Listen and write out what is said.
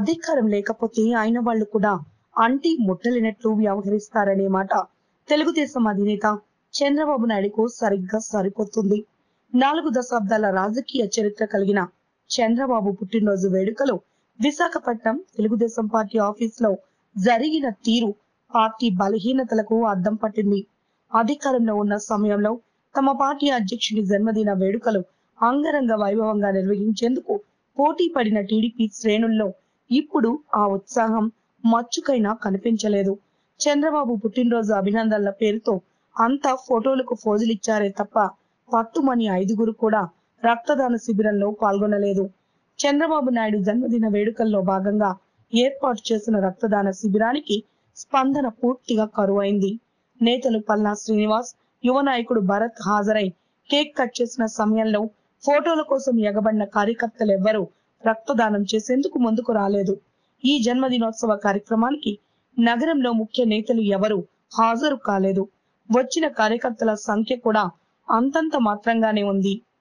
అధికారం లేకపోతే అయిన వాళ్ళు కూడా అంటి ముట్టలినట్లు వ్యవహరిస్తారనే మాట తెలుగుదేశం అధినేత చంద్రబాబు నాయుడుకు సరిగ్గా సరిపోతుంది నాలుగు దశాబ్దాల రాజకీయ చరిత్ర కలిగిన చంద్రబాబు పుట్టినరోజు వేడుకలు విశాఖపట్నం తెలుగుదేశం పార్టీ ఆఫీస్ లో జరిగిన తీరు పార్టీ బలహీనతలకు అద్దం పట్టింది అధికారంలో ఉన్న సమయంలో తమ పార్టీ అధ్యక్షుడి జన్మదిన వేడుకలు అంగరంగ వైభవంగా నిర్వహించేందుకు పోటీ పడిన టీడీపీ శ్రేణుల్లో ఇప్పుడు ఆ ఉత్సాహం మచ్చుకైనా కనిపించలేదు చంద్రబాబు పుట్టినరోజు అభినందనల పేరుతో అంతా ఫోటోలకు ఫోజులిచ్చారే తప్ప పట్టుమని ఐదుగురు కూడా రక్తదాన శిబిరంలో పాల్గొనలేదు చంద్రబాబు నాయుడు జన్మదిన వేడుకల్లో భాగంగా ఏర్పాటు చేసిన రక్తదాన శిబిరానికి స్పందన పూర్తిగా కరువైంది నేతలు పల్లా శ్రీనివాస్ యువ నాయకుడు భరత్ హాజరై కేక్ కట్ చేసిన సమయంలో ఫోటోల కోసం ఎగబడిన కార్యకర్తలెవ్వరూ రక్తదానం చేసేందుకు ముందుకు రాలేదు ఈ జన్మదినోత్సవ కార్యక్రమానికి నగరంలో ముఖ్య నేతలు ఎవరు హాజరు కాలేదు వచ్చిన కార్యకర్తల సంఖ్య కూడా అంతంత మాత్రంగానే ఉంది